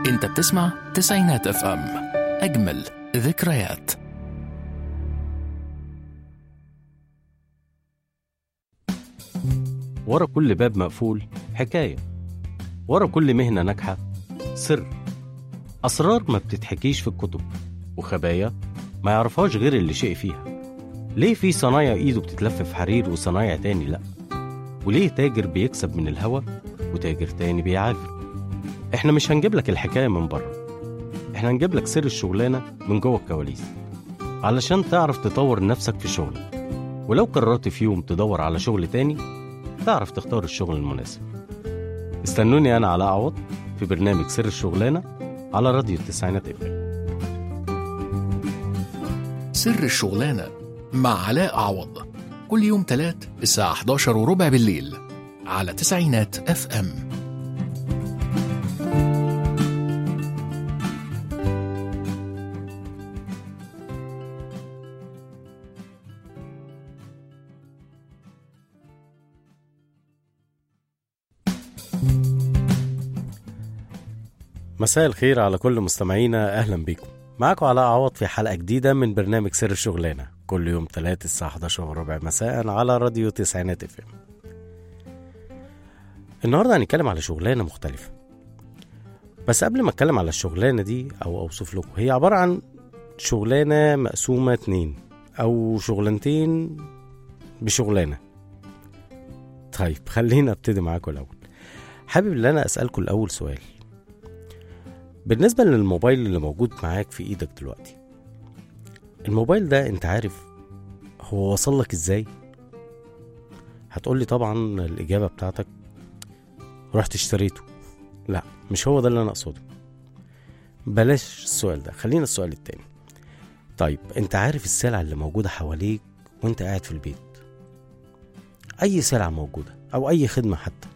انت بتسمع تسعينات اف ام اجمل ذكريات ورا كل باب مقفول حكاية ورا كل مهنة ناجحة سر أسرار ما بتتحكيش في الكتب وخبايا ما يعرفهاش غير اللي شيء فيها ليه في صنايع إيده بتتلف في حرير وصنايع تاني لأ وليه تاجر بيكسب من الهوا وتاجر تاني بيعافر احنا مش هنجيب لك الحكاية من بره احنا هنجيب لك سر الشغلانة من جوه الكواليس علشان تعرف تطور نفسك في شغلك ولو قررت في يوم تدور على شغل تاني تعرف تختار الشغل المناسب استنوني أنا على أعوض في برنامج سر الشغلانة على راديو التسعينات اف سر الشغلانة مع علاء عوض كل يوم تلات الساعة 11 وربع بالليل على تسعينات اف ام مساء الخير على كل مستمعينا أهلا بيكم معاكم علاء عوض في حلقة جديدة من برنامج سر الشغلانة كل يوم تلات الساعة 11 وربع مساء على راديو تسعينات اف ام النهاردة هنتكلم على شغلانة مختلفة بس قبل ما اتكلم على الشغلانة دي او اوصف لكم هي عبارة عن شغلانة مقسومة اتنين او شغلانتين بشغلانة طيب خلينا ابتدي معاكم الاول حابب ان انا اسألكم الاول سؤال بالنسبة للموبايل اللي موجود معاك في ايدك دلوقتي الموبايل ده انت عارف هو وصل لك ازاي هتقولي طبعا الاجابة بتاعتك رحت اشتريته لا مش هو ده اللي انا اقصده بلاش السؤال ده خلينا السؤال التاني طيب انت عارف السلع اللي موجودة حواليك وانت قاعد في البيت اي سلعة موجودة او اي خدمة حتى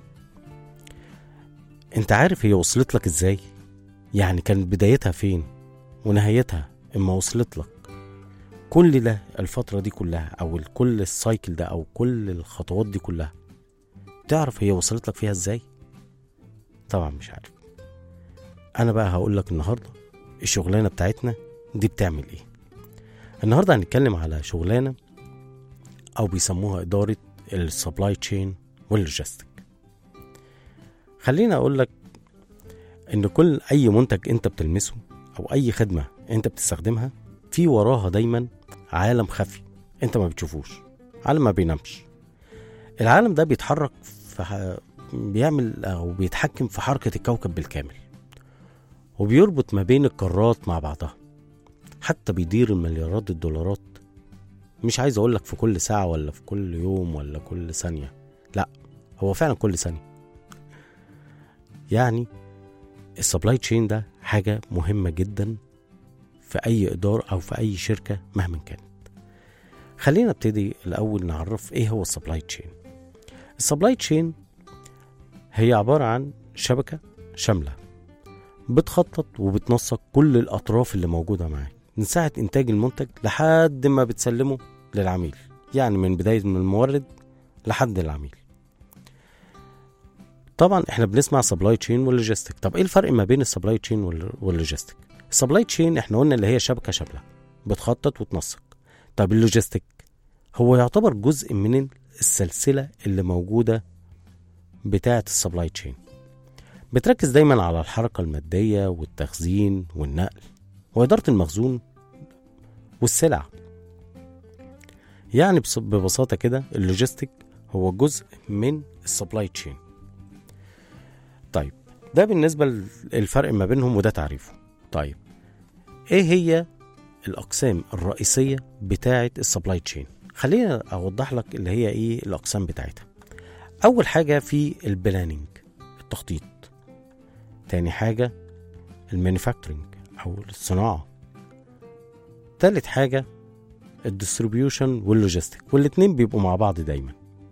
انت عارف هي وصلت لك ازاي يعني كانت بدايتها فين ونهايتها اما وصلت لك كل ده الفترة دي كلها او كل السايكل ده او كل الخطوات دي كلها تعرف هي وصلت لك فيها ازاي طبعا مش عارف انا بقى هقول لك النهارده الشغلانه بتاعتنا دي بتعمل ايه النهارده هنتكلم على شغلانه او بيسموها اداره السبلاي تشين واللوجيستيك خليني اقول لك ان كل اي منتج انت بتلمسه او اي خدمه انت بتستخدمها في وراها دايما عالم خفي انت ما بتشوفوش عالم ما بينامش العالم ده بيتحرك في ح... بيعمل او بيتحكم في حركه الكوكب بالكامل وبيربط ما بين القارات مع بعضها حتى بيدير المليارات الدولارات مش عايز اقول لك في كل ساعه ولا في كل يوم ولا كل ثانيه لا هو فعلا كل ثانيه يعني السبلاي تشين ده حاجه مهمه جدا في اي اداره او في اي شركه مهما كانت خلينا نبتدي الاول نعرف ايه هو السبلاي تشين السبلاي تشين هي عبارة عن شبكة شاملة بتخطط وبتنسق كل الأطراف اللي موجودة معاك من ساعة إنتاج المنتج لحد ما بتسلمه للعميل يعني من بداية من المورد لحد العميل طبعا احنا بنسمع سبلاي تشين واللوجيستيك طب ايه الفرق ما بين السبلاي تشين واللوجيستيك السبلاي تشين احنا قلنا اللي هي شبكة شاملة بتخطط وتنسق طب اللوجيستيك هو يعتبر جزء من السلسلة اللي موجودة بتاعة السبلاي تشين بتركز دايما على الحركة المادية والتخزين والنقل وإدارة المخزون والسلع يعني بص- ببساطة كده اللوجيستيك هو جزء من السبلاي تشين طيب ده بالنسبة للفرق ما بينهم وده تعريفه طيب ايه هي الأقسام الرئيسية بتاعة السبلاي تشين خلينا أوضح لك اللي هي ايه الأقسام بتاعتها أول حاجة في البلاننج التخطيط تاني حاجة المانيفاكتورنج أو الصناعة تالت حاجة الديستريبيوشن واللوجيستيك والاتنين بيبقوا مع بعض دايما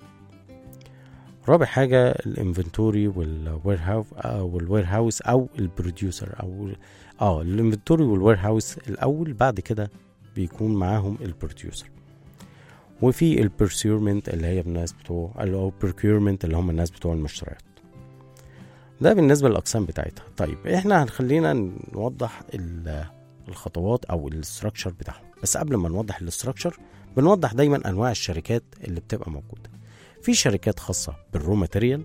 رابع حاجة الانفنتوري والوير هاوس أو الوير هاوس أو البروديوسر أو اه الانفنتوري والوير هاوس الأول بعد كده بيكون معاهم البروديوسر وفي البرسيورمنت اللي هي الناس بتوع او procurement اللي هم الناس بتوع المشتريات ده بالنسبه للاقسام بتاعتها طيب احنا هنخلينا نوضح ال- الخطوات او الاستراكشر بتاعهم بس قبل ما نوضح الاستراكشر بنوضح دايما انواع الشركات اللي بتبقى موجوده في شركات خاصه بالرو ماتيريال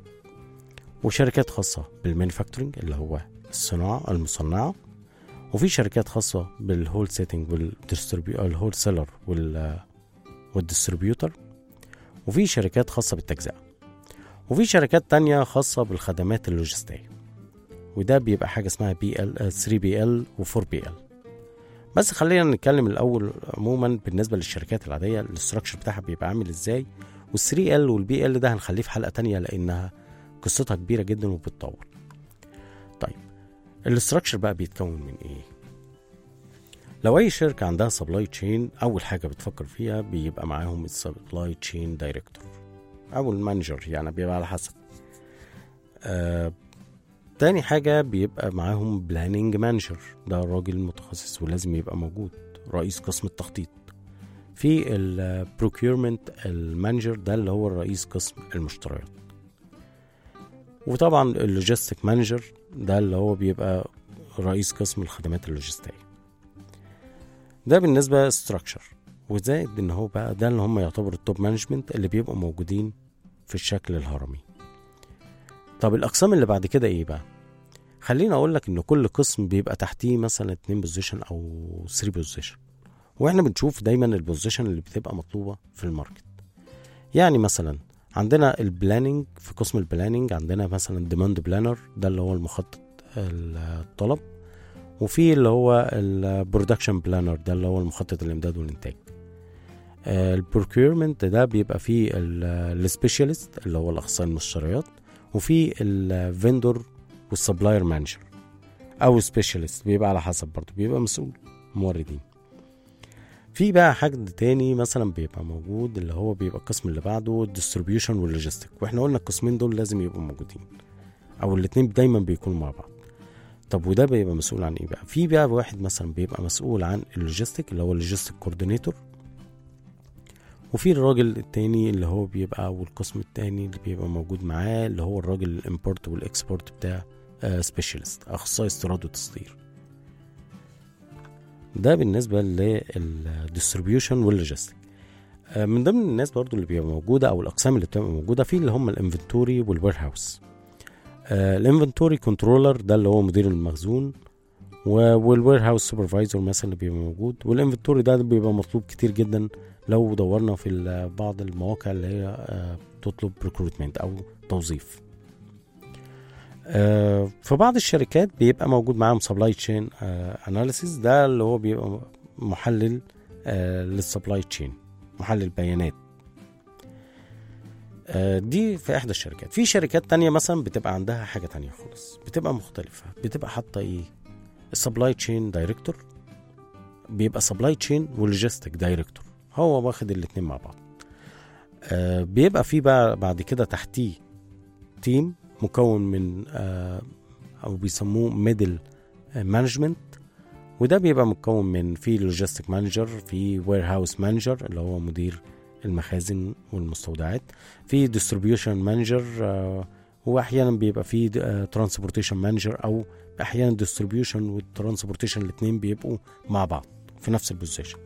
وشركات خاصه بالمانيفاكتورنج اللي هو الصناعه المصنعه وفي شركات خاصه بالهول سيتنج والهول سيلر وال والديستريبيوتر وفي شركات خاصه بالتجزئه وفي شركات تانية خاصة بالخدمات اللوجستية وده بيبقى حاجة اسمها بي ال 3 بي ال و 4 بي ال بس خلينا نتكلم الأول عموما بالنسبة للشركات العادية الاستراكشر بتاعها بيبقى عامل ازاي وال 3 ال والبي ال ده هنخليه في حلقة تانية لأنها قصتها كبيرة جدا وبتطول طيب الاستراكشر بقى بيتكون من ايه لو اي شركة عندها سبلاي تشين اول حاجة بتفكر فيها بيبقى معاهم السبلاي تشين دايركتور او المانجر يعني بيبقى على حسب آه تاني حاجة بيبقى معاهم بلاننج مانجر ده راجل متخصص ولازم يبقى موجود رئيس قسم التخطيط في البروكيورمنت المانجر ده اللي هو رئيس قسم المشتريات وطبعا اللوجيستيك مانجر ده اللي هو بيبقى رئيس قسم الخدمات اللوجستية ده بالنسبة ستراكشر وزائد ان هو بقى ده اللي هم يعتبروا التوب مانجمنت اللي بيبقوا موجودين في الشكل الهرمي طب الاقسام اللي بعد كده ايه بقى خليني اقول لك ان كل قسم بيبقى تحتيه مثلا اتنين بوزيشن او 3 بوزيشن واحنا بنشوف دايما البوزيشن اللي بتبقى مطلوبه في الماركت يعني مثلا عندنا البلاننج في قسم البلاننج عندنا مثلا ديماند بلانر ده اللي هو المخطط الطلب وفي اللي هو البرودكشن بلانر ده اللي هو المخطط الامداد والانتاج البروكيورمنت ده بيبقى فيه السبيشالست اللي هو الاخصائي المشتريات وفي الفندور والسبلاير مانجر او سبيشالست بيبقى على حسب برضه بيبقى مسؤول موردين في بقى حد تاني مثلا بيبقى موجود اللي هو بيبقى القسم اللي بعده الديستريبيوشن واللوجيستيك واحنا قلنا القسمين دول لازم يبقوا موجودين او الاتنين دايما بيكونوا مع بعض طب وده بيبقى مسؤول عن ايه بقى في بقى واحد مثلا بيبقى مسؤول عن اللوجيستيك اللي هو اللوجيستيك كوردينيتور وفي الراجل التاني اللي هو بيبقى او القسم التاني اللي بيبقى موجود معاه اللي هو الراجل الامبورت والاكسبورت بتاع سبيشالست اخصائي استيراد وتصدير ده بالنسبه للديستريبيوشن واللوجيستيك من ضمن الناس برضو اللي بيبقى موجوده او الاقسام اللي بتبقى موجوده في اللي هم الانفنتوري والوير هاوس الانفنتوري كنترولر ده اللي هو مدير المخزون والوير هاوس سوبرفايزر مثلا اللي بيبقى موجود والانفنتوري ده بيبقى مطلوب كتير جدا لو دورنا في بعض المواقع اللي هي بتطلب ريكروتمنت او توظيف في بعض الشركات بيبقى موجود معاهم سبلاي تشين اناليسيس ده اللي هو بيبقى محلل للسبلاي تشين محلل بيانات دي في احدى الشركات في شركات تانية مثلا بتبقى عندها حاجة تانية خالص بتبقى مختلفة بتبقى حاطة ايه السبلاي تشين دايركتور بيبقى سبلاي تشين ولوجيستيك دايركتور هو واخد الاتنين مع بعض آه بيبقى في بقى بعد كده تحتيه تيم مكون من آه او بيسموه ميدل مانجمنت وده بيبقى مكون من في لوجيستيك مانجر في وير هاوس مانجر اللي هو مدير المخازن والمستودعات في ديستريبيوشن مانجر آه واحيانا بيبقى في ترانسبورتيشن مانجر او احيانا ديستريبيوشن والترانسبورتيشن الاثنين بيبقوا مع بعض في نفس البوزيشن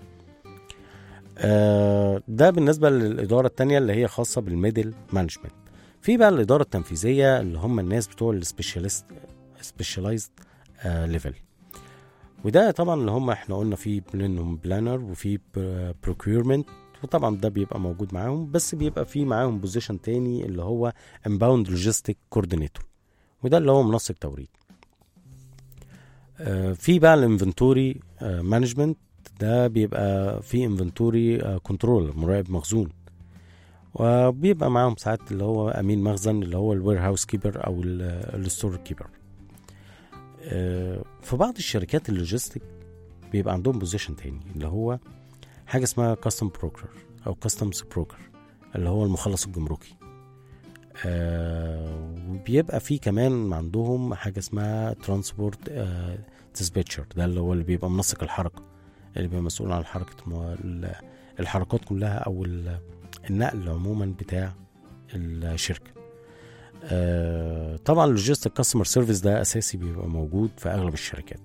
آه ده بالنسبة للإدارة التانية اللي هي خاصة بالميدل مانجمنت في بقى الإدارة التنفيذية اللي هم الناس بتوع السبيشاليست سبيشاليزد ليفل وده طبعا اللي هم احنا قلنا في منهم بلانر وفي بروكيورمنت وطبعا ده بيبقى موجود معاهم بس بيبقى في معاهم بوزيشن تاني اللي هو امباوند لوجيستيك كوردينيتور وده اللي هو منسق توريد آه في بقى الانفنتوري مانجمنت ده بيبقى في انفنتوري كنترول مراقب مخزون وبيبقى معاهم ساعات اللي هو امين مخزن اللي هو الوير هاوس كيبر او الستور كيبر في بعض الشركات اللوجيستيك بيبقى عندهم بوزيشن تاني اللي هو حاجه اسمها كاستم بروكر او كاستمز بروكر اللي هو المخلص الجمركي وبيبقى في كمان عندهم حاجه اسمها ترانسبورت ديسباتشر ده اللي هو اللي بيبقى منسق الحركه اللي بيبقى مسؤول عن حركة الحركات كلها أو النقل عموما بتاع الشركة آه طبعا اللوجيستيك كاستمر سيرفيس ده اساسي بيبقى موجود في اغلب الشركات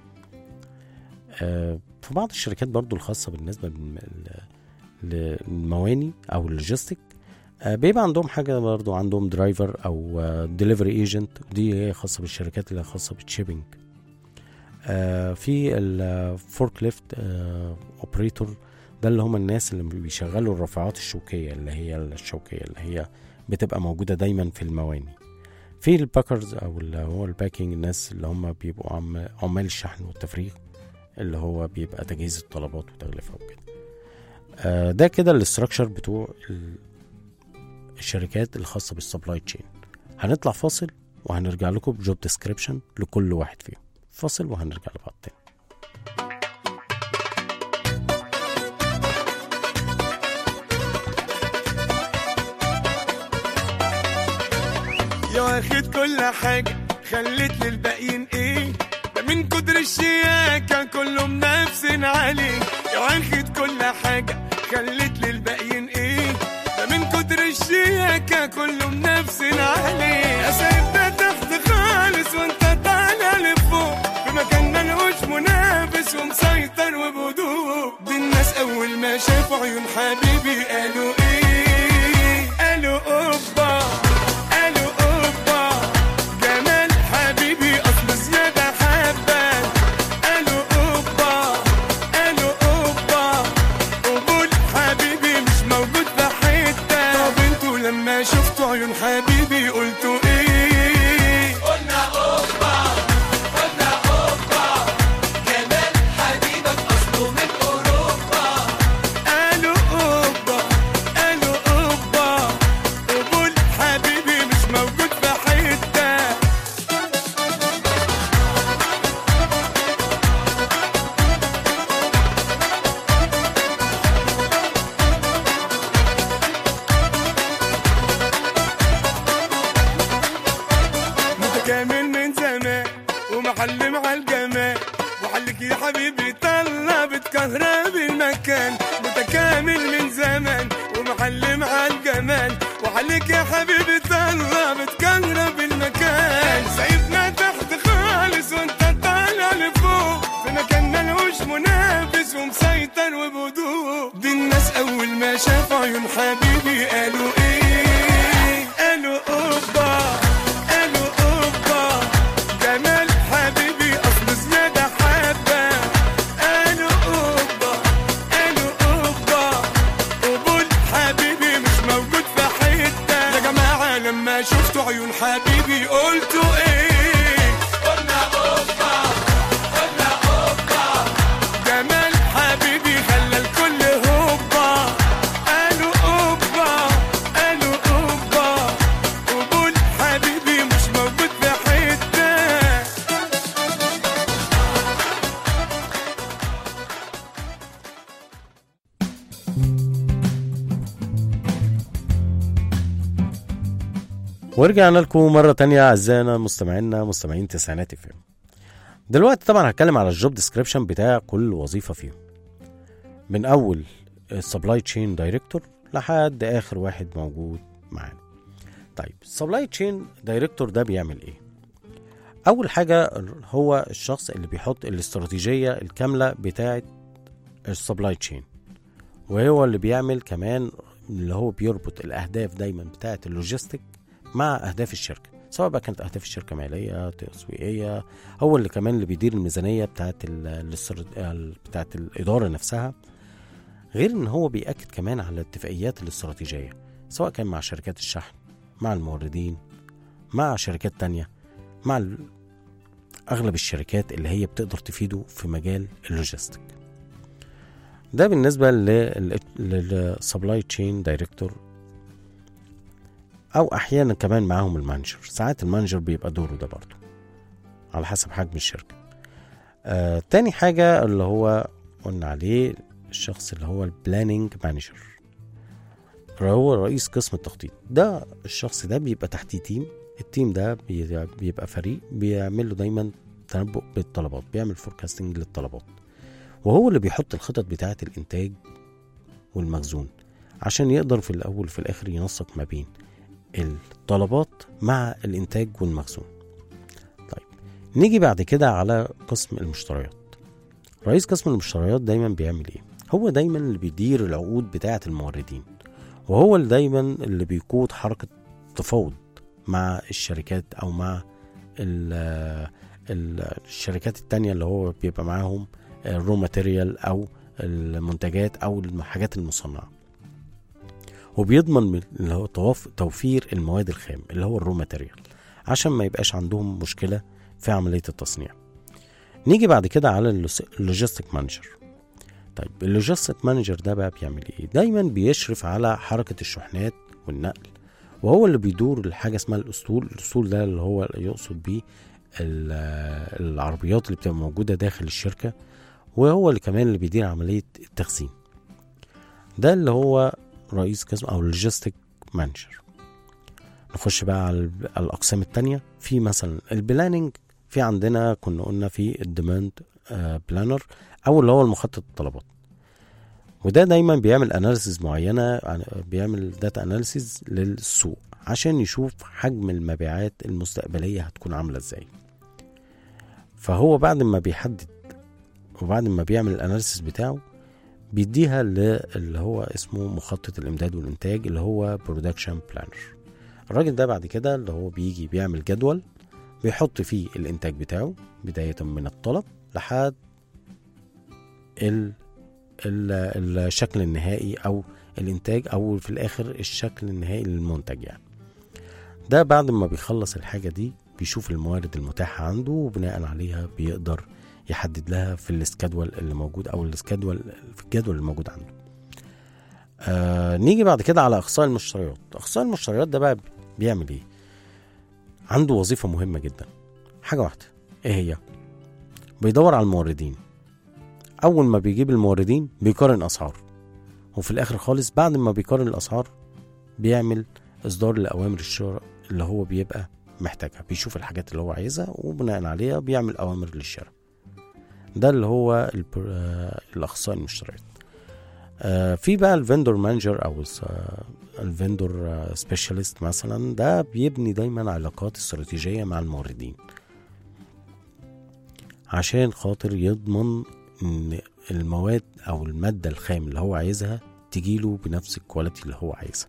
آه في بعض الشركات برضو الخاصه بالنسبه للم- للمواني او اللوجيستيك آه بيبقى عندهم حاجه برضو عندهم درايفر او ديليفري ايجنت ودي هي خاصه بالشركات اللي هي خاصه بالشيبنج آه في الفورك ليفت اوبريتور ده اللي هم الناس اللي بيشغلوا الرافعات الشوكيه اللي هي الشوكيه اللي هي بتبقى موجوده دايما في المواني في الباكرز او اللي هو الباكينج الناس اللي هم بيبقوا عم- عمال الشحن والتفريغ اللي هو بيبقى تجهيز الطلبات وتغليفها وكده آه ده كده الاستراكشر بتوع ال- الشركات الخاصه بالسبلاي تشين هنطلع فاصل وهنرجع لكم بجوب ديسكريبشن لكل واحد فيهم فاصل وهنرجع لبعض تاني يا واخد كل حاجة خليت للباقيين ايه ده من كتر الشياكة كله منافسين عليه يا واخد كل حاجة خليت للباقيين ايه ده من كتر الشياكة كله منافسين عليه يا سايب ده تحت خالص وانت طالع لفوق في مكان ملهوش منافس ومسيطر وبهدوء دي الناس اول ما شافوا عيون حبيبي قالوا ايه قالوا اوبا قالوا اوبا جمال حبيبي اصل زياده حبه قالوا اوبا قالوا اوبا قبول حبيبي مش موجود في حته طب انتوا لما شفتوا عيون حبيبي قلتوا ايه قلنا اوبا قلنا اوبا جمال حبيبك اصله من اوروبا قالوا اوبا قالوا اوبا قبول حبيبي مش موجود في حته متكامل من زمان ومحل مع الجمال وحلك يا حبيبي طلع بتكهرب المكان متكامل من زمان ومحل مع الجمال وحلك يا حبيبي طلع بتكهرب المكان سايبنا تحت خالص وانت طالع لفوق في مكان ملهوش منافس ومسيطر وبهدوء دي الناس اول ما شافوا عيون حبيبي قالوا ايه قالوا اوبا قالوا اوبا جمال حبيبي اصل زياده حبه قالوا اوبا قالوا اوبا قبول حبيبي مش موجود في حته يا جماعه لما شفتوا عيون حبيبي قلتوا ايه قلنا اوبا قلنا اوبا جمال حبيبي خلى الكل هوبا قالوا اوبا قالوا اوبا قبول حبيبي مش موجود في حته ورجعنا لكم مرة تانية أعزائنا مستمعينا مستمعين تسعينات اف ام دلوقتي طبعا هتكلم على الجوب ديسكريبشن بتاع كل وظيفة فيهم من أول السبلاي تشين دايركتور لحد آخر واحد موجود معانا طيب السبلاي تشين دايركتور ده بيعمل إيه؟ أول حاجة هو الشخص اللي بيحط الاستراتيجية الكاملة بتاعة السبلاي تشين وهو اللي بيعمل كمان اللي هو بيربط الأهداف دايما بتاعة اللوجيستيك مع اهداف الشركه سواء بقى كانت اهداف الشركه ماليه تسويقيه هو اللي كمان اللي بيدير الميزانيه بتاعت ال- الاستر- ال- بتاعت الاداره نفسها غير ان هو بياكد كمان على الاتفاقيات الاستراتيجيه سواء كان مع شركات الشحن مع الموردين مع شركات تانية مع ال- اغلب الشركات اللي هي بتقدر تفيده في مجال اللوجيستيك ده بالنسبه للسبلاي تشين دايركتور او احيانا كمان معاهم المانجر ساعات المانجر بيبقى دوره ده برضه على حسب حجم الشركه آه تاني حاجه اللي هو قلنا عليه الشخص اللي هو البلاننج مانجر هو رئيس قسم التخطيط ده الشخص ده بيبقى تحتيه تيم التيم ده بي- بيبقى فريق بيعمل له دايما تنبؤ بالطلبات بيعمل فوركاستنج للطلبات وهو اللي بيحط الخطط بتاعه الانتاج والمخزون عشان يقدر في الاول وفي الاخر ينسق ما بين الطلبات مع الانتاج والمخزون طيب نيجي بعد كده على قسم المشتريات رئيس قسم المشتريات دايما بيعمل ايه هو دايما اللي بيدير العقود بتاعه الموردين وهو اللي دايما اللي بيقود حركه تفاوض مع الشركات او مع ال- ال- الشركات التانية اللي هو بيبقى معاهم الرو ماتيريال او المنتجات او الحاجات المصنعه وبيضمن من- اللي هو توف- توفير المواد الخام اللي هو الرو ماتيريال عشان ما يبقاش عندهم مشكله في عمليه التصنيع نيجي بعد كده على اللوجيستيك مانجر طيب اللوجيستيك مانجر ده بقى بيعمل ايه دايما بيشرف على حركه الشحنات والنقل وهو اللي بيدور الحاجه اسمها الاسطول الاسطول ده اللي هو يقصد بيه ال- العربيات اللي بتبقى موجوده داخل الشركه وهو اللي كمان اللي بيدير عمليه التخزين ده اللي هو رئيس قسم او اللوجيستيك مانجر نخش بقى على ال- على الاقسام التانية في مثلا البلاننج في عندنا كنا قلنا في الديماند بلانر او اللي هو المخطط الطلبات وده دايما بيعمل اناليسز معينه عن- بيعمل داتا اناليسز للسوق عشان يشوف حجم المبيعات المستقبليه هتكون عامله ازاي فهو بعد ما بيحدد وبعد ما بيعمل الاناليسز بتاعه بيديها اللي هو اسمه مخطط الامداد والانتاج اللي هو برودكشن بلانر الراجل ده بعد كده اللي هو بيجي بيعمل جدول بيحط فيه الانتاج بتاعه بدايه من الطلب لحد ال ال- الشكل النهائي او الانتاج او في الاخر الشكل النهائي للمنتج يعني ده بعد ما بيخلص الحاجه دي بيشوف الموارد المتاحه عنده وبناء عليها بيقدر يحدد لها في السكادول اللي موجود او السكادول في الجدول اللي موجود عنده آه نيجي بعد كده على اخصائي المشتريات اخصائي المشتريات ده بقى بيعمل ايه عنده وظيفه مهمه جدا حاجه واحده ايه هي بيدور على الموردين اول ما بيجيب الموردين بيقارن اسعار وفي الاخر خالص بعد ما بيقارن الاسعار بيعمل اصدار لاوامر الشراء اللي هو بيبقى محتاجها بيشوف الحاجات اللي هو عايزها وبناء عليها بيعمل اوامر للشراء ده اللي هو البر- آه، الاخصائي المشتريات آه، في بقى الفندور مانجر او الفندور سبيشاليست مثلا ده بيبني دايما علاقات استراتيجيه مع الموردين عشان خاطر يضمن ان المواد او الماده الخام اللي هو عايزها تجيله بنفس الكواليتي اللي هو عايزها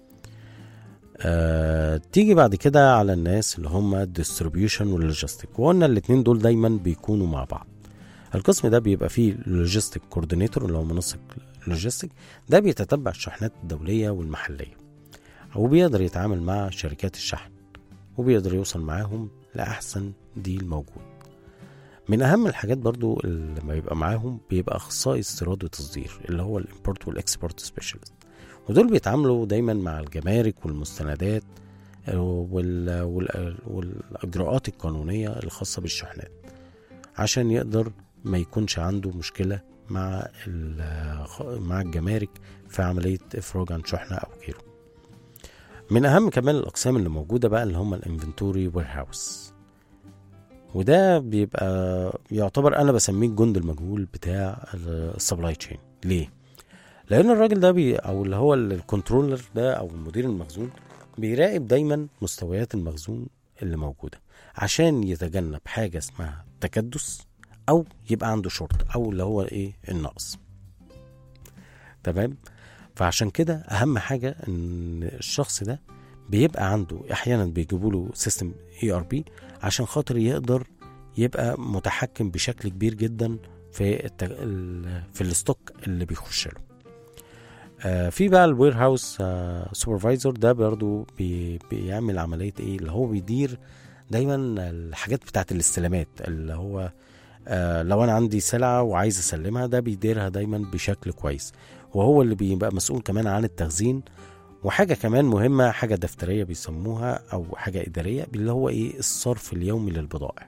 آه، تيجي بعد كده على الناس اللي هم الديستريبيوشن واللوجيستيك وقلنا الاتنين دول دايما بيكونوا مع بعض القسم ده بيبقى فيه اللوجيستيك كوردينيتور اللي هو منسق لوجيستيك ده بيتتبع الشحنات الدولية والمحلية وبيقدر يتعامل مع شركات الشحن وبيقدر يوصل معاهم لأحسن ديل موجود من أهم الحاجات برضو اللي ما يبقى معاهم بيبقى أخصائي استيراد وتصدير اللي هو الإمبورت والإكسبورت سبيشالست ودول بيتعاملوا دايما مع الجمارك والمستندات آه، وال... وال... والإجراءات القانونية الخاصة بالشحنات عشان يقدر ما يكونش عنده مشكلة مع ال- مع الجمارك في عملية إفراج عن شحنة أو غيره من أهم كمان الأقسام اللي موجودة بقى اللي هم الانفنتوري وير هاوس وده بيبقى يعتبر أنا بسميه الجند المجهول بتاع السبلاي تشين ليه؟ لأن الراجل ده بي أو اللي هو الكنترولر ده أو مدير المخزون بيراقب دايما مستويات المخزون اللي موجودة عشان يتجنب حاجة اسمها تكدس او يبقى عنده شورت او اللي هو ايه النقص تمام فعشان كده اهم حاجه ان الشخص ده بيبقى عنده احيانا بيجيبوا له سيستم اي ار بي عشان خاطر يقدر يبقى متحكم بشكل كبير جدا في التج... ال... في الستوك اللي بيخش له آه في بقى الوير هاوس سوبرفايزر ده برضو بي... بيعمل عمليه ايه اللي هو بيدير دايما الحاجات بتاعت الاستلامات اللي هو آه لو انا عندي سلعه وعايز اسلمها ده بيديرها دايما بشكل كويس وهو اللي بيبقى مسؤول كمان عن التخزين وحاجه كمان مهمه حاجه دفتريه بيسموها او حاجه اداريه اللي هو ايه الصرف اليومي للبضائع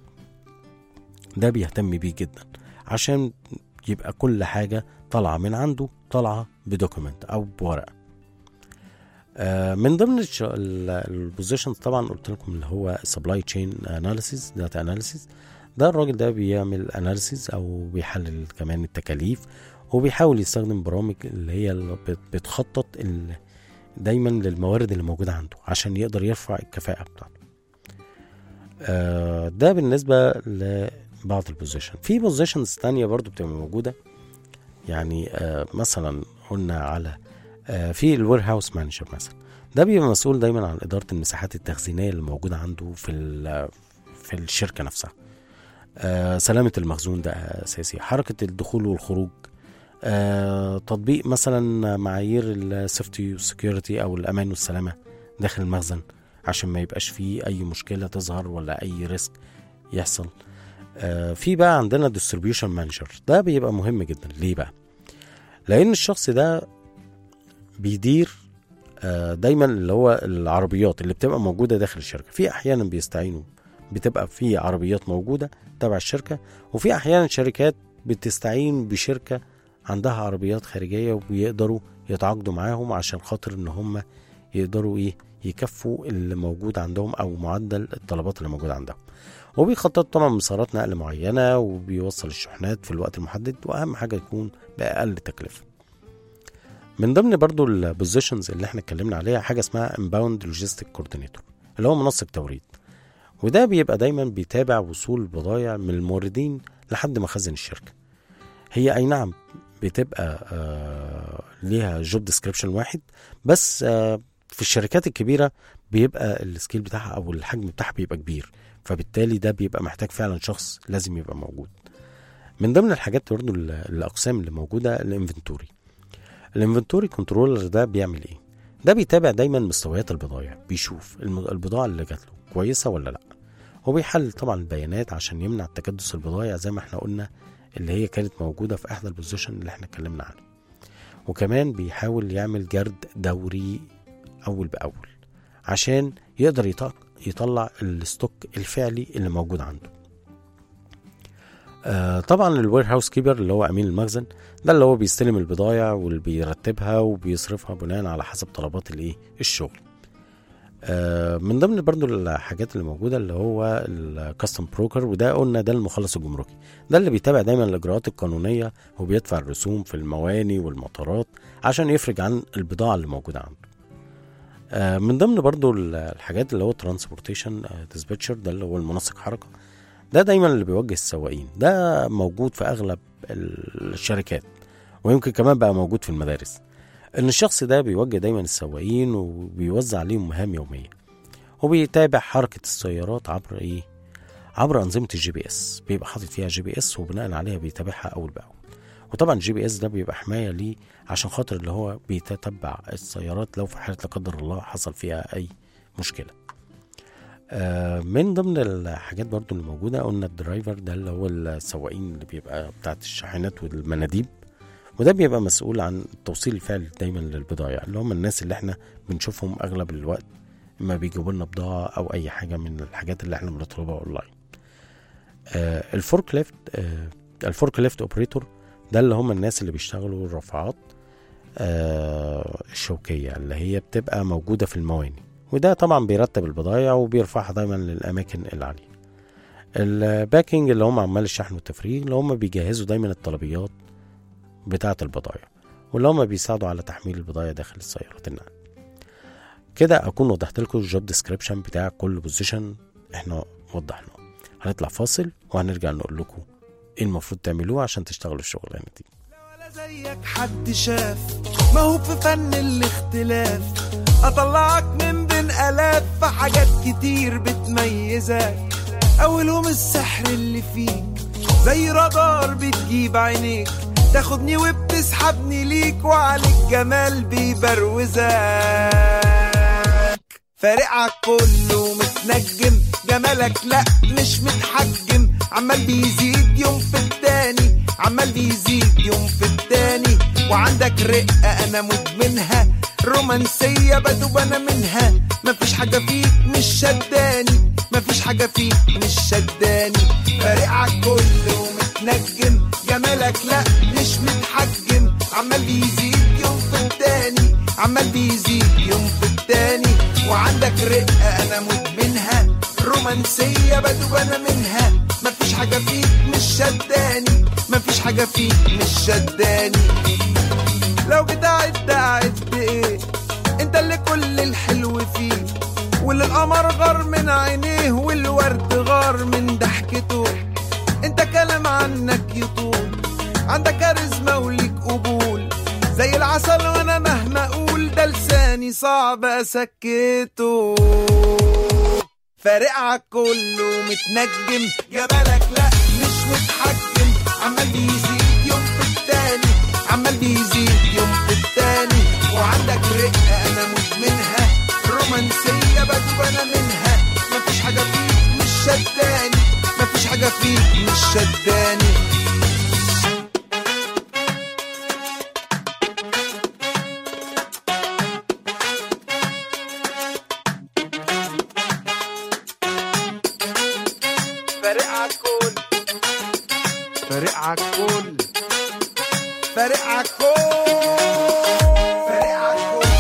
ده بيهتم بيه جدا عشان يبقى كل حاجه طالعه من عنده طالعه بدوكيمنت او بورقه آه، من ضمن البوزيشنز طبعا قلت لكم اللي هو سبلاي تشين اناليسيز داتا اناليسيز ده الراجل ده بيعمل اناليسيز او بيحلل كمان التكاليف وبيحاول يستخدم برامج اللي هي اللي بت- بتخطط ال- دايما للموارد اللي موجوده عنده عشان يقدر يرفع الكفاءه بتاعته آه، ده بالنسبه لبعض البوزيشن في بوزيشنز تانية برضو بتبقى موجوده يعني آه، مثلا قلنا على آه، في الوير هاوس مانجر مثلا ده بيبقى مسؤول دايما عن اداره المساحات التخزينيه اللي موجوده عنده في ال- في الشركه نفسها آه، سلامه المخزون ده اساسي حركه الدخول والخروج آه، تطبيق مثلا معايير السيفتي والسكيورتي او الامان والسلامه داخل المخزن عشان ما يبقاش فيه اي مشكله تظهر ولا اي ريسك يحصل آه، في بقى عندنا ديستريبيوشن مانجر ده بيبقى مهم جدا ليه بقى لان الشخص ده بيدير آه، دايما اللي هو العربيات اللي بتبقى موجوده داخل الشركه في احيانا بيستعينوا بتبقى في عربيات موجوده تبع الشركه وفي احيانا شركات بتستعين بشركه عندها عربيات خارجيه وبيقدروا يتعاقدوا معاهم عشان خاطر ان هم يقدروا ايه يكفوا اللي موجود عندهم او معدل الطلبات اللي موجوده عندهم وبيخطط طبعا مسارات نقل معينه وبيوصل الشحنات في الوقت المحدد واهم حاجه يكون باقل تكلفه من ضمن برضو البوزيشنز اللي احنا اتكلمنا عليها حاجه اسمها امباوند لوجيستيك كوردينيتور اللي هو منسق توريد وده بيبقى دايما بيتابع وصول البضائع من الموردين لحد مخازن الشركه هي اي نعم بتبقى آه ليها جوب ديسكريبشن واحد بس آه في الشركات الكبيره بيبقى السكيل بتاعها او الحجم بتاعها بيبقى كبير فبالتالي ده بيبقى محتاج فعلا شخص لازم يبقى موجود من ضمن الحاجات برضو ال- الاقسام اللي موجوده الانفنتوري الانفنتوري كنترولر ده بيعمل ايه ده بيتابع دايما مستويات البضائع بيشوف الم- البضاعه اللي جات له كويسه ولا لا وبيحلل طبعا البيانات عشان يمنع تكدس البضائع زي ما احنا قلنا اللي هي كانت موجوده في احدى البوزيشن اللي احنا اتكلمنا عنه وكمان بيحاول يعمل جرد دوري اول باول عشان يقدر يط- يطلع الستوك الفعلي اللي موجود عنده آه طبعا الوير هاوس كيبر اللي هو امين المخزن ده اللي هو بيستلم البضائع واللي بيرتبها وبيصرفها بناء على حسب طلبات الايه الشغل آه من ضمن برضو الحاجات اللي موجوده اللي هو الكاستم بروكر وده قلنا ده المخلص الجمركي ده اللي بيتابع دايما الاجراءات القانونيه وبيدفع الرسوم في المواني والمطارات عشان يفرج عن البضاعه اللي موجوده عنده آه، من ضمن برضو ال- الحاجات اللي هو ترانسبورتيشن ديسباتشر ده اللي هو المنسق حركه ده دايما اللي بيوجه السواقين ده موجود في اغلب ال- الشركات ويمكن كمان بقى موجود في المدارس ان الشخص ده بيوجه دايما السواقين وبيوزع عليهم مهام يوميه وبيتابع حركه السيارات عبر ايه عبر انظمه الجي بي اس بيبقى حاطط فيها جي بي اس وبناء عليها بيتابعها اول باول وطبعا الجي بي اس ده بيبقى حمايه ليه عشان خاطر اللي هو بيتتبع السيارات لو في حاله لا قدر الله حصل فيها اي مشكله آه، من ضمن الحاجات برضو اللي موجودة قلنا الدرايفر ده اللي هو السواقين اللي بيبقى بتاعت الشاحنات والمناديب وده بيبقى مسؤول عن التوصيل الفعلي دايما للبضائع اللي هم الناس اللي احنا بنشوفهم اغلب الوقت اما بيجيبوا لنا بضاعة او اي حاجة من الحاجات اللي احنا بنطلبها اونلاين آه الفورك ليفت آه الفورك ليفت اوبريتور ده اللي هم الناس اللي بيشتغلوا الرافعات آه الشوكية اللي هي بتبقى موجودة في المواني وده طبعا بيرتب البضائع وبيرفعها دايما للأماكن العالية الباكينج اللي هم عمال الشحن والتفريغ اللي هم بيجهزوا دايما الطلبيات بتاعة البضائع واللي هم بيساعدوا على تحميل البضائع داخل السيارات النقل كده أكون وضحت لكم الجوب ديسكريبشن بتاع كل بوزيشن احنا وضحناه هنطلع فاصل وهنرجع نقول لكم ايه المفروض تعملوه عشان تشتغلوا الشغلانة دي ولا زيك حد شاف ما هو في فن الاختلاف اطلعك من بين الاف في حاجات كتير بتميزك اولهم السحر اللي فيك زي رادار بتجيب عينيك تاخدني وبتسحبني ليك وعليك جمال بيبروزك فارقعك كله متنجم جمالك لا مش متحجم عمال بيزيد يوم في التاني عمال بيزيد يوم في التاني وعندك رقة أنا مدمنها رومانسية بدوب أنا منها مفيش حاجة فيك مش شداني مفيش حاجة فيك مش شداني فارقعك كله متنجم جمالك لا مش متحجم عمال بيزيد يوم في التاني عمال بيزيد يوم في التاني وعندك رقة أنا مدمنها رومانسية بدوب أنا منها مفيش حاجة فيك مش شداني مفيش حاجة فيك مش شداني لو جيت أعد أعد إيه أنت ده اللي كل الحلو فيه واللي القمر غار من عينيه والورد غار من ضحكته انت كلام عنك يطول عندك كاريزما وليك قبول زي العسل وانا مهما اقول ده لساني صعب اسكته فارق عك كله متنجم جبلك لا مش متحكم عمال بيزيد يوم في التاني عمال بيزيد يوم في التاني وعندك رقة انا مدمنها رومانسية بدوب انا منها مفيش حاجة فيك مش شداني مفيش حاجة فيك مش شداني فارق عالكل فارق عالكل فارق عالكل فارق عالكل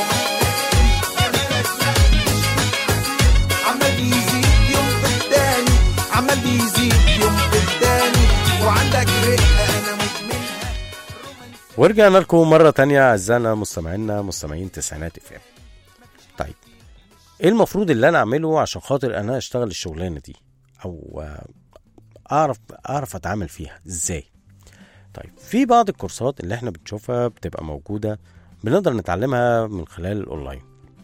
عمال بيزيد يوم في التاني عمال بيزيد يوم في التاني وعندك رقة انا مدمنها ورجعنا لكم مرة تانية أعزائنا مستمعينا مستمعين تسعينات اف ام طيب ايه المفروض اللي انا اعمله عشان خاطر انا اشتغل الشغلانة دي او آه، اعرف اعرف اتعامل فيها ازاي طيب في بعض الكورسات اللي احنا بنشوفها بتبقى موجودة بنقدر نتعلمها من خلال الاونلاين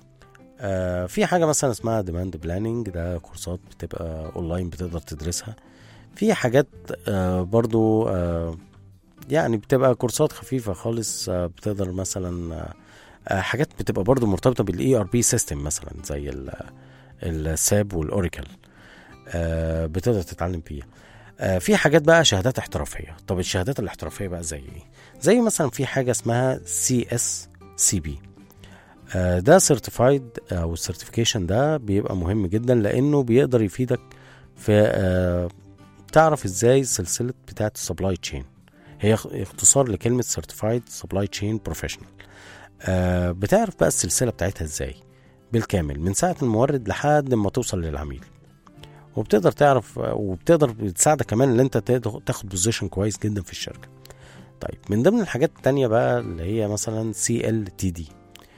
آه في حاجة مثلا اسمها ديماند بلاننج ده كورسات بتبقى اونلاين بتقدر تدرسها في حاجات آه برضو آه يعني بتبقى كورسات خفيفة خالص آه، بتقدر مثلا آه، آه، حاجات بتبقى برضو مرتبطة بالاي ار بي سيستم مثلا زي الساب والاوراكل آه، بتقدر تتعلم فيها آه، في حاجات بقى شهادات احترافية طب الشهادات الاحترافية بقى زي ايه زي مثلا في حاجة اسمها سي اس سي بي ده سيرتيفايد او السيرتيفيكيشن ده بيبقى مهم جدا لانه بيقدر يفيدك في آه، تعرف ازاي سلسلة بتاعت السبلاي تشين هي اخ- اختصار لكلمة Certified Supply Chain Professional آه بتعرف بقى السلسلة بتاعتها ازاي بالكامل من ساعة المورد لحد ما توصل للعميل وبتقدر تعرف آه، وبتقدر بتساعدك كمان ان انت تاخد- تاخد بوزيشن كويس جدا في الشركة طيب من ضمن الحاجات التانية بقى اللي هي مثلا سي ال تي دي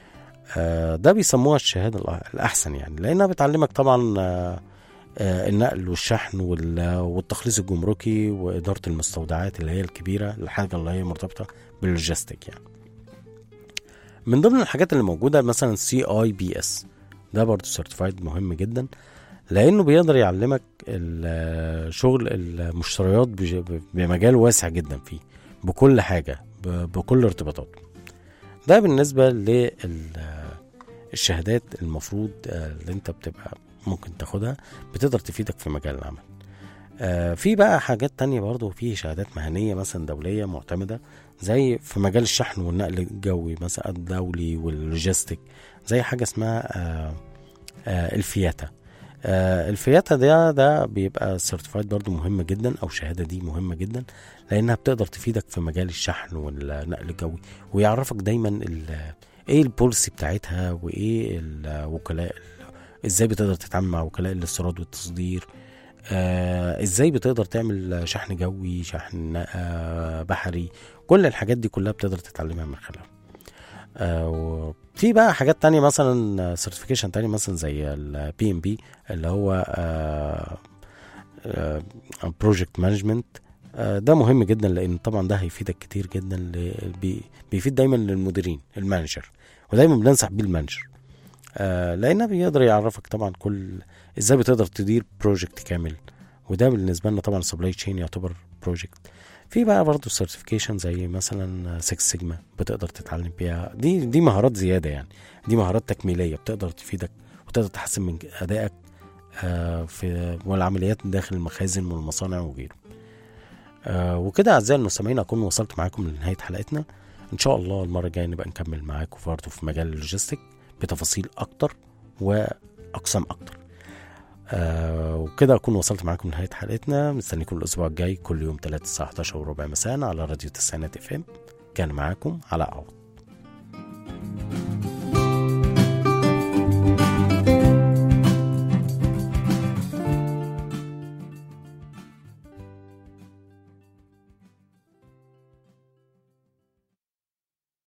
ده بيسموها الشهادة الأ- الأحسن يعني لأنها بتعلمك طبعا آه، آه، النقل والشحن وال- والتخليص الجمركي وإدارة المستودعات اللي هي الكبيرة الحاجة اللي هي مرتبطة باللوجيستيك يعني من ضمن الحاجات اللي موجودة مثلا سي اي بي اس ده برضه سيرتيفايد مهم جدا لأنه بيقدر يعلمك ال- شغل المشتريات بج- بمجال واسع جدا فيه بكل حاجة ب- بكل ارتباطاته ده بالنسبة للشهادات المفروض آه، اللي انت بتبقى ممكن تاخدها بتقدر تفيدك في مجال العمل آه، في بقى حاجات تانية برضو في شهادات مهنية مثلا دولية معتمدة زي في مجال الشحن والنقل الجوي مثلا الدولي واللوجيستيك زي حاجة اسمها آه، آه، الفياتا آه، الفياتا ده ده بيبقى سيرتيفايد برضو مهم جدا او شهادة دي مهمة جدا لانها بتقدر تفيدك في مجال الشحن والنقل الجوي ويعرفك دايما ال- ايه البوليسي بتاعتها وايه الوكلاء ازاي بتقدر تتعامل مع وكلاء الاستيراد والتصدير آه ازاي بتقدر تعمل شحن جوي شحن آه بحري كل الحاجات دي كلها بتقدر تتعلمها من خلالها آه وفي بقى حاجات تانية مثلا سيرتيفيكيشن تاني مثلا زي البي ام بي اللي هو بروجكت مانجمنت ده مهم جدا لان طبعا ده هيفيدك كتير جدا ل- بي- بيفيد دايما للمديرين المانجر ودايما بننصح بيه المانجر آه لانه بيقدر يعرفك طبعا كل ازاي بتقدر تدير بروجكت كامل وده بالنسبه لنا طبعا السبلاي تشين يعتبر بروجكت في بقى برضه سيرتيفيكيشن زي مثلا 6 سيجما بتقدر تتعلم بيها دي دي مهارات زياده يعني دي مهارات تكميليه بتقدر تفيدك وتقدر تحسن من ادائك آه في والعمليات داخل المخازن والمصانع وغيره آه وكده اعزائي المستمعين اكون وصلت معاكم لنهايه حلقتنا ان شاء الله المره الجايه نبقى نكمل معاكم برضه في مجال اللوجيستيك بتفاصيل اكتر واقسام اكتر آه وكده اكون وصلت معاكم لنهايه حلقتنا مستنيكم الاسبوع الجاي كل يوم 3 الساعه 11 وربع مساء على راديو تسعينات اف ام كان معاكم علاء عوض